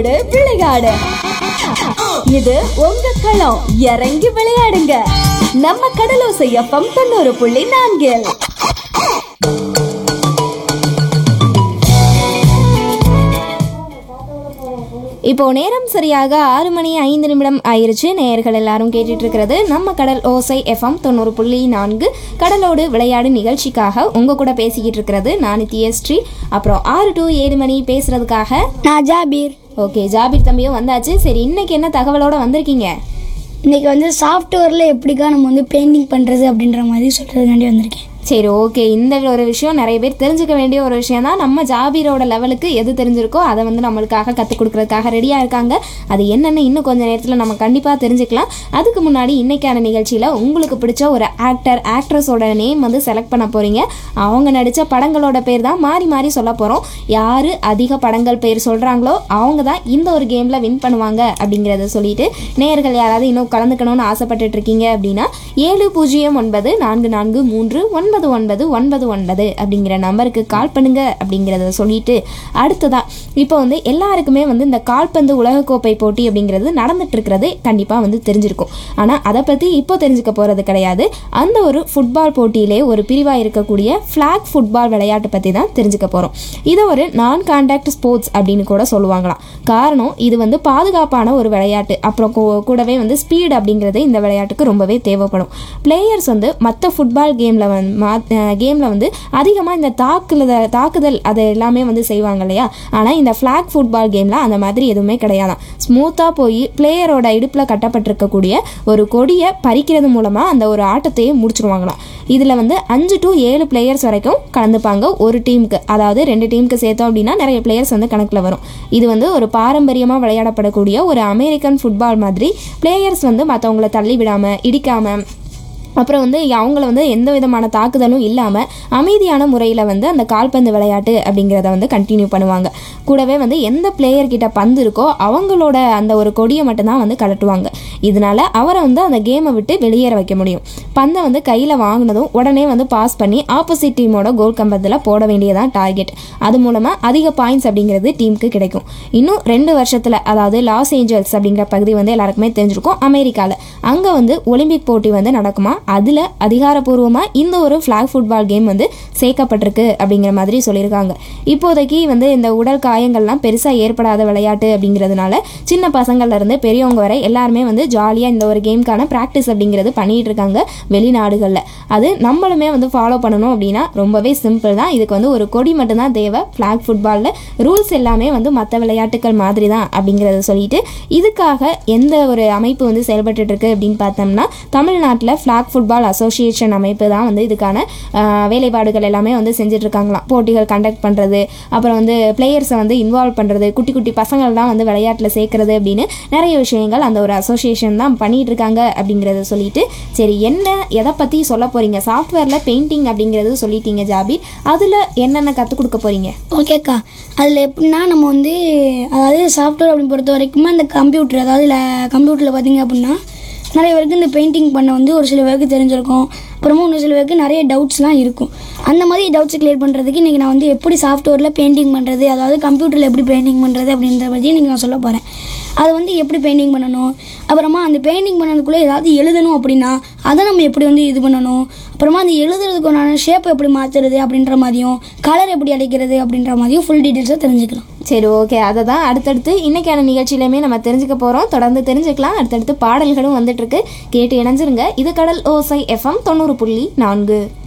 கடலோடு விளையாடு இது உங்க களம் இறங்கி விளையாடுங்க நம்ம கடலோசை எஃப்எம் தொண்ணூறு புள்ளி நான்கில் இப்போ நேரம் சரியாக ஆறு மணி ஐந்து நிமிடம் ஆயிருச்சு நேயர்கள் எல்லாரும் கேட்டுட்டு இருக்கிறது நம்ம கடல் ஓசை எஃப்எம் தொண்ணூறு புள்ளி நான்கு கடலோடு விளையாடு நிகழ்ச்சிக்காக உங்க கூட பேசிக்கிட்டு இருக்கிறது நான் நித்யஸ்ரீ அப்புறம் ஆறு டு ஏழு மணி பேசுறதுக்காக நான் ஜாபீர் ஓகே ஜாபிர் தம்பியும் வந்தாச்சு சரி இன்னைக்கு என்ன தகவலோட வந்திருக்கீங்க இன்னைக்கு வந்து சாஃப்ட்வேரில் எப்படிக்கா நம்ம வந்து பெயிண்டிங் பண்ணுறது அப்படின்ற மாதிரி சொல்கிறதுக்காண்டி வந்திருக்கேன் சரி ஓகே இந்த ஒரு விஷயம் நிறைய பேர் தெரிஞ்சுக்க வேண்டிய ஒரு விஷயம் தான் நம்ம ஜாபீரோட லெவலுக்கு எது தெரிஞ்சிருக்கோ அதை வந்து நம்மளுக்காக கற்றுக் கொடுக்கறதுக்காக ரெடியாக இருக்காங்க அது என்னென்னு இன்னும் கொஞ்சம் நேரத்தில் நம்ம கண்டிப்பாக தெரிஞ்சுக்கலாம் அதுக்கு முன்னாடி இன்னைக்கான நிகழ்ச்சியில் உங்களுக்கு பிடிச்ச ஒரு ஆக்டர் ஆக்ட்ரஸோட நேம் வந்து செலக்ட் பண்ண போகிறீங்க அவங்க நடித்த படங்களோட பேர் தான் மாறி மாறி சொல்ல போகிறோம் யார் அதிக படங்கள் பேர் சொல்கிறாங்களோ அவங்க தான் இந்த ஒரு கேமில் வின் பண்ணுவாங்க அப்படிங்கிறத சொல்லிட்டு நேயர்கள் யாராவது இன்னும் கலந்துக்கணும்னு ஆசைப்பட்டுட்டு இருக்கீங்க அப்படின்னா ஏழு பூஜ்ஜியம் ஒன்பது நான்கு நான்கு மூன்று ஒன்பது ஒன்பது ஒன்பது ஒன்பது அப்படிங்கிற நம்பருக்கு கால் பண்ணுங்க அப்படிங்கிறத சொல்லிட்டு அடுத்ததா இப்போ வந்து எல்லாருக்குமே வந்து இந்த கால்பந்து உலகக்கோப்பை போட்டி அப்படிங்கிறது நடந்துட்டு இருக்கிறது கண்டிப்பாக வந்து தெரிஞ்சிருக்கும் ஆனால் அதை பற்றி இப்போ தெரிஞ்சுக்க போகிறது கிடையாது அந்த ஒரு ஃபுட்பால் போட்டியிலே ஒரு பிரிவாக இருக்கக்கூடிய ஃப்ளாக் ஃபுட்பால் விளையாட்டு பற்றி தான் தெரிஞ்சுக்க போகிறோம் இதை ஒரு நான் கான்டாக்ட் ஸ்போர்ட்ஸ் அப்படின்னு கூட சொல்லுவாங்களாம் காரணம் இது வந்து பாதுகாப்பான ஒரு விளையாட்டு அப்புறம் கூ- கூடவே வந்து ஸ்பீடு அப்படிங்கிறது இந்த விளையாட்டுக்கு ரொம்பவே தேவைப்படும் பிளேயர்ஸ் வந்து மற்ற ஃபுட்பால் கேமில் வந்து கேமில் வந்து அதிகமாக இந்த தாக்குதல் தாக்குதல் அது எல்லாமே வந்து செய்வாங்க இல்லையா ஆனால் இந்த ஃப்ளாக் ஃபுட்பால் கேமில் அந்த மாதிரி எதுவுமே கிடையாதாம் ஸ்மூத்தாக போய் பிளேயரோட இடுப்பில் கட்டப்பட்டிருக்கக்கூடிய ஒரு கொடியை பறிக்கிறது மூலமாக அந்த ஒரு ஆட்டத்தையே முடிச்சிருவாங்களாம் இதில் வந்து அஞ்சு டு ஏழு பிளேயர்ஸ் வரைக்கும் கலந்துப்பாங்க ஒரு டீமுக்கு அதாவது ரெண்டு டீமுக்கு சேர்த்தோம் அப்படின்னா நிறைய பிளேயர்ஸ் வந்து கணக்கில் வரும் இது வந்து ஒரு பாரம்பரியமாக விளையாடப்படக்கூடிய ஒரு அமெரிக்கன் ஃபுட்பால் மாதிரி பிளேயர்ஸ் வந்து மற்றவங்கள தள்ளி விடாமல் இடிக்காமல் அப்புறம் வந்து அவங்கள வந்து எந்த விதமான தாக்குதலும் இல்லாமல் அமைதியான முறையில் வந்து அந்த கால்பந்து விளையாட்டு அப்படிங்கிறத வந்து கண்டினியூ பண்ணுவாங்க கூடவே வந்து எந்த பிளேயர் கிட்ட பந்து இருக்கோ அவங்களோட அந்த ஒரு கொடியை மட்டும்தான் வந்து கலட்டுவாங்க இதனால அவரை வந்து அந்த கேமை விட்டு வெளியேற வைக்க முடியும் பந்தை வந்து கையில் வாங்கினதும் உடனே வந்து பாஸ் பண்ணி ஆப்போசிட் டீமோட கோல் கம்பத்தில் போட வேண்டியதான் டார்கெட் அது மூலமாக அதிக பாயிண்ட்ஸ் அப்படிங்கிறது டீமுக்கு கிடைக்கும் இன்னும் ரெண்டு வருஷத்தில் அதாவது லாஸ் ஏஞ்சல்ஸ் அப்படிங்கிற பகுதி வந்து எல்லாருக்குமே தெரிஞ்சிருக்கும் அமெரிக்காவில் அங்கே வந்து ஒலிம்பிக் போட்டி வந்து நடக்குமா அதில் அதிகாரப்பூர்வமாக இந்த ஒரு ஃப்ளாக் ஃபுட்பால் கேம் வந்து சேர்க்கப்பட்டிருக்கு அப்படிங்கிற மாதிரி சொல்லியிருக்காங்க இப்போதைக்கு வந்து இந்த உடல் காயங்கள்லாம் பெருசாக ஏற்படாத விளையாட்டு அப்படிங்கிறதுனால சின்ன பசங்கள்ல இருந்து பெரியவங்க வரை எல்லாருமே வந்து ஜாலியாக இந்த ஒரு கேம்க்கான ப்ராக்டிஸ் அப்படிங்கிறது பண்ணிட்டு இருக்காங்க வெளிநாடுகளில் அது நம்மளுமே வந்து ஃபாலோ பண்ணணும் அப்படின்னா ரொம்பவே சிம்பிள் தான் இதுக்கு வந்து ஒரு கொடி மட்டும்தான் தேவை ஃப்ளாக் ஃபுட்பாலில் ரூல்ஸ் எல்லாமே வந்து மற்ற விளையாட்டுகள் மாதிரி தான் அப்படிங்கிறத சொல்லிட்டு இதுக்காக எந்த ஒரு அமைப்பு வந்து செயல்பட்டுட்டு இருக்கு அப்படின்னு பார்த்தோம்னா தமிழ்நாட்டில் ஃப்ளாக் ஃபுட்பால் அசோசியேஷன் அமைப்பு தான் வந்து இதுக்கான ஆஹ், வேலைப்பாடுகள் எல்லாமே வந்து செஞ்சுட்டு இருக்காங்களாம் போட்டிகள் கண்டக்ட் பண்ணுறது அப்புறம் வந்து பிளேயர்ஸை வந்து இன்வால்வ் பண்ணுறது குட்டி குட்டி பசங்கள் தான் வந்து விளையாட்டில் சேர்க்கறது அப்படின்னு நிறைய விஷயங்கள் அந்த ஒரு அசோசியேஷன் தான் பண்ணிட்டு இருக்காங்க அப்படிங்கிறத சொல்லிட்டு சரி என்ன எதை பற்றி சொல்ல போறீங்க சாஃப்ட்வேரில் பெயிண்டிங் அப்படிங்கிறது சொல்லிட்டீங்க ஜாபீர் அதில் என்னென்ன கற்றுக் கொடுக்க போறீங்க ஓகேக்கா அதில் எப்படின்னா நம்ம வந்து அதாவது சாஃப்ட்வேர் அப்படின்னு பொறுத்த வரைக்கும் இந்த கம்ப்யூட்டர் அதாவது கம்ப்யூட்டரில் பார்த்தீங்க அப்படின்னா நிறைய பேருக்கு இந்த பெயிண்டிங் பண்ண வந்து ஒரு சில பேருக்கு தெரிஞ்சிருக்கும் அப்புறமா இன்னும் சில பேருக்கு நிறைய டவுட்ஸ்லாம் இருக்கும் அந்த மாதிரி டவுட்ஸ் கிளியர் பண்ணுறதுக்கு இன்றைக்கி நான் வந்து எப்படி சாஃப்ட்வேரில் பெயிண்டிங் பண்ணுறது அதாவது கம்ப்யூட்டரில் எப்படி பெயிண்டிங் பண்ணுறது அப்படின்றத பற்றி இன்றைக்கி நான் சொல்ல போகிறேன் அது வந்து எப்படி பெயிண்டிங் பண்ணணும் அப்புறமா அந்த பெயிண்டிங் பண்ணதுக்குள்ளே ஏதாவது எழுதணும் அப்படின்னா அதை நம்ம எப்படி வந்து இது பண்ணணும் அப்புறமா அந்த எழுதுறதுக்கான ஷேப் எப்படி மாற்றுறது அப்படின்ற மாதிரியும் கலர் எப்படி அடிக்கிறது அப்படின்ற மாதிரியும் ஃபுல் டீட்டெயில்ஸாக தெரிஞ்சுக்கலாம் சரி ஓகே அதை தான் அடுத்தடுத்து இன்னைக்கான நிகழ்ச்சியிலுமே நம்ம தெரிஞ்சுக்க போகிறோம் தொடர்ந்து தெரிஞ்சுக்கலாம் அடுத்தடுத்து பாடல்களும் வந்துட்டு இருக்கு கேட்டு இணைஞ்சிருங்க இது கடல் ஓசை எஃப்எம் தொண்ணூறு புள்ளி நான்கு